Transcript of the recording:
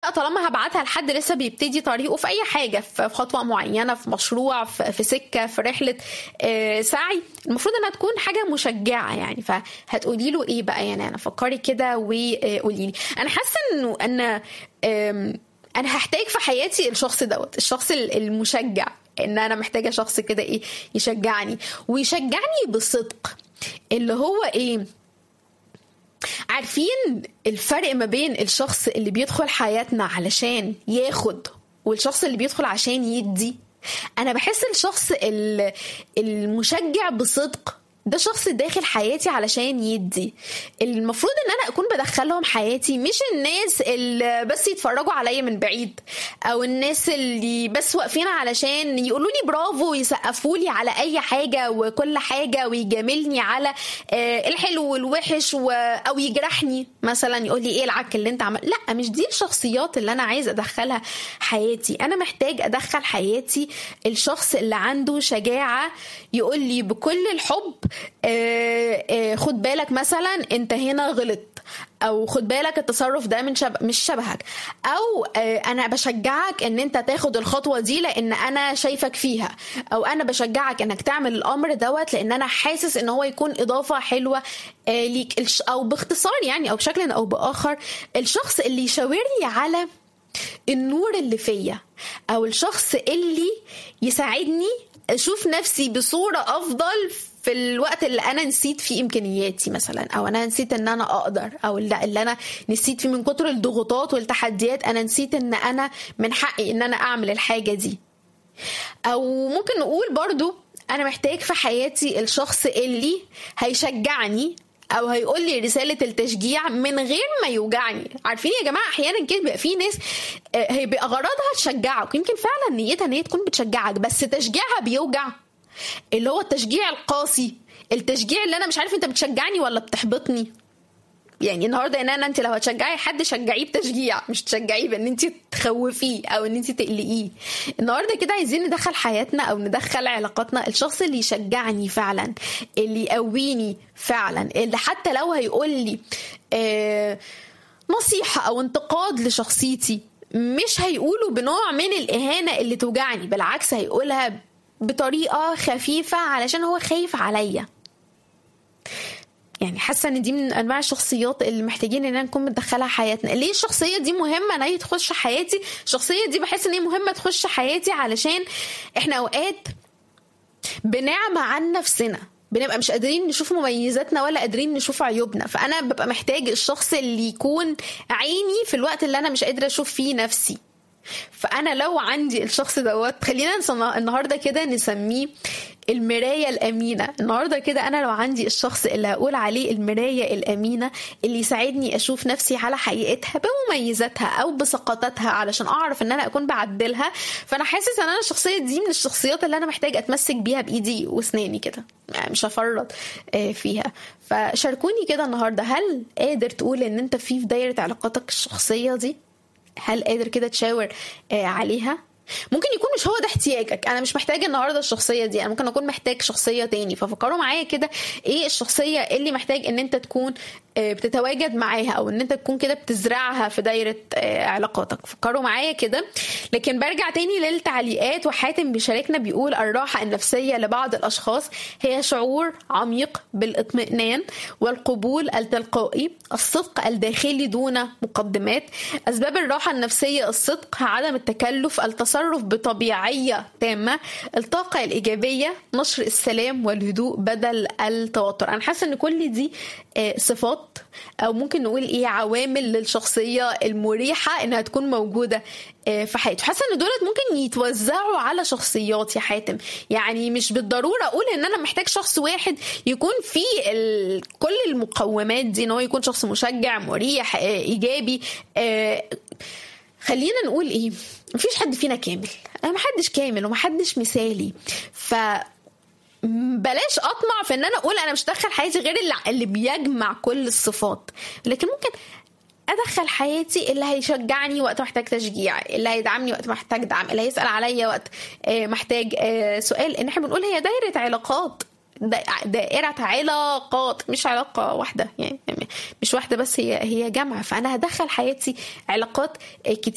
المفاجاه طالما هبعتها لحد لسه بيبتدي طريقه في اي حاجه في خطوه معينه في مشروع في, في سكه في رحله آه سعي المفروض انها تكون حاجه مشجعه يعني فهتقولي له ايه بقى يعني انا فكري كده وقولي لي انا حاسه انه انا انا هحتاج في حياتي الشخص دوت الشخص المشجع ان انا محتاجه شخص كده ايه يشجعني ويشجعني بصدق اللي هو ايه عارفين الفرق ما بين الشخص اللي بيدخل حياتنا علشان ياخد والشخص اللي بيدخل عشان يدي انا بحس الشخص المشجع بصدق ده شخص داخل حياتي علشان يدي المفروض ان انا اكون بدخلهم حياتي مش الناس اللي بس يتفرجوا عليا من بعيد او الناس اللي بس واقفين علشان يقولوا لي برافو ويسقفوا لي على اي حاجه وكل حاجه ويجاملني على الحلو والوحش و... او يجرحني مثلا يقول لي ايه العك اللي انت عمل لا مش دي الشخصيات اللي انا عايز ادخلها حياتي انا محتاج ادخل حياتي الشخص اللي عنده شجاعه يقول لي بكل الحب آه آه خد بالك مثلا انت هنا غلط او خد بالك التصرف ده من شب... مش شبهك او آه انا بشجعك ان انت تاخد الخطوه دي لان انا شايفك فيها او انا بشجعك انك تعمل الامر دوت لان انا حاسس ان هو يكون اضافه حلوه ليك او باختصار يعني او بشكل او باخر الشخص اللي يشاور لي على النور اللي فيا او الشخص اللي يساعدني اشوف نفسي بصوره افضل في الوقت اللي انا نسيت فيه امكانياتي مثلا او انا نسيت ان انا اقدر او اللي انا نسيت فيه من كتر الضغوطات والتحديات انا نسيت ان انا من حقي ان انا اعمل الحاجه دي او ممكن نقول برضو انا محتاج في حياتي الشخص اللي هيشجعني او هيقول لي رساله التشجيع من غير ما يوجعني عارفين يا جماعه احيانا كده بيبقى في ناس هي بيبقى غرضها تشجعك يمكن فعلا نيتها ان هي تكون بتشجعك بس تشجيعها بيوجع اللي هو التشجيع القاسي التشجيع اللي انا مش عارف انت بتشجعني ولا بتحبطني يعني النهارده ان انا انت لو هتشجعي حد شجعيه بتشجيع مش تشجعيه بان انت تخوفيه او ان انت تقلقيه النهارده كده عايزين ندخل حياتنا او ندخل علاقاتنا الشخص اللي يشجعني فعلا اللي يقويني فعلا اللي حتى لو هيقول لي آه نصيحه او انتقاد لشخصيتي مش هيقوله بنوع من الاهانه اللي توجعني بالعكس هيقولها بطريقه خفيفه علشان هو خايف عليا يعني حاسه ان دي من انواع الشخصيات اللي محتاجين ان نكون بندخلها حياتنا ليه الشخصيه دي مهمه ان هي تخش حياتي الشخصيه دي بحس ان هي مهمه تخش حياتي علشان احنا اوقات بنعمى عن نفسنا بنبقى مش قادرين نشوف مميزاتنا ولا قادرين نشوف عيوبنا فانا ببقى محتاج الشخص اللي يكون عيني في الوقت اللي انا مش قادره اشوف فيه نفسي فانا لو عندي الشخص دوت خلينا النهارده كده نسميه المراية الأمينة النهاردة كده أنا لو عندي الشخص اللي هقول عليه المراية الأمينة اللي يساعدني أشوف نفسي على حقيقتها بمميزاتها أو بسقطاتها علشان أعرف إن أنا أكون بعدلها فأنا حاسس إن أنا الشخصية دي من الشخصيات اللي أنا محتاج أتمسك بيها بإيدي وأسناني كده يعني مش هفرط فيها فشاركوني كده النهاردة هل قادر تقول إن أنت في في دايرة علاقاتك الشخصية دي هل قادر كده تشاور عليها ممكن يكون مش هو ده احتياجك انا مش محتاج النهارده الشخصيه دي انا ممكن اكون محتاج شخصيه تاني ففكروا معايا كده ايه الشخصيه اللي محتاج ان انت تكون بتتواجد معاها او ان انت تكون كده بتزرعها في دايره علاقاتك فكروا معايا كده لكن برجع تاني للتعليقات وحاتم بيشاركنا بيقول الراحه النفسيه لبعض الاشخاص هي شعور عميق بالاطمئنان والقبول التلقائي الصدق الداخلي دون مقدمات اسباب الراحه النفسيه الصدق عدم التكلف التصرف بطبيعيه تامه الطاقه الايجابيه نشر السلام والهدوء بدل التوتر انا حاسه ان كل دي صفات او ممكن نقول ايه عوامل للشخصيه المريحه انها تكون موجوده في حياته حاسه ان دولت ممكن يتوزعوا على شخصيات يا حاتم يعني مش بالضروره اقول ان انا محتاج شخص واحد يكون فيه ال... كل المقومات دي ان هو يكون شخص مشجع مريح ايجابي خلينا نقول ايه مفيش حد فينا كامل محدش كامل ومحدش مثالي ف بلاش اطمع في ان انا اقول انا مش دخل حياتي غير اللي, اللي بيجمع كل الصفات لكن ممكن ادخل حياتي اللي هيشجعني وقت محتاج تشجيع اللي هيدعمني وقت محتاج دعم اللي هيسال عليا وقت محتاج سؤال ان احنا بنقول هي دايره علاقات دائرة علاقات مش علاقة واحدة يعني مش واحدة بس هي هي جمع فأنا هدخل حياتي علاقات كتير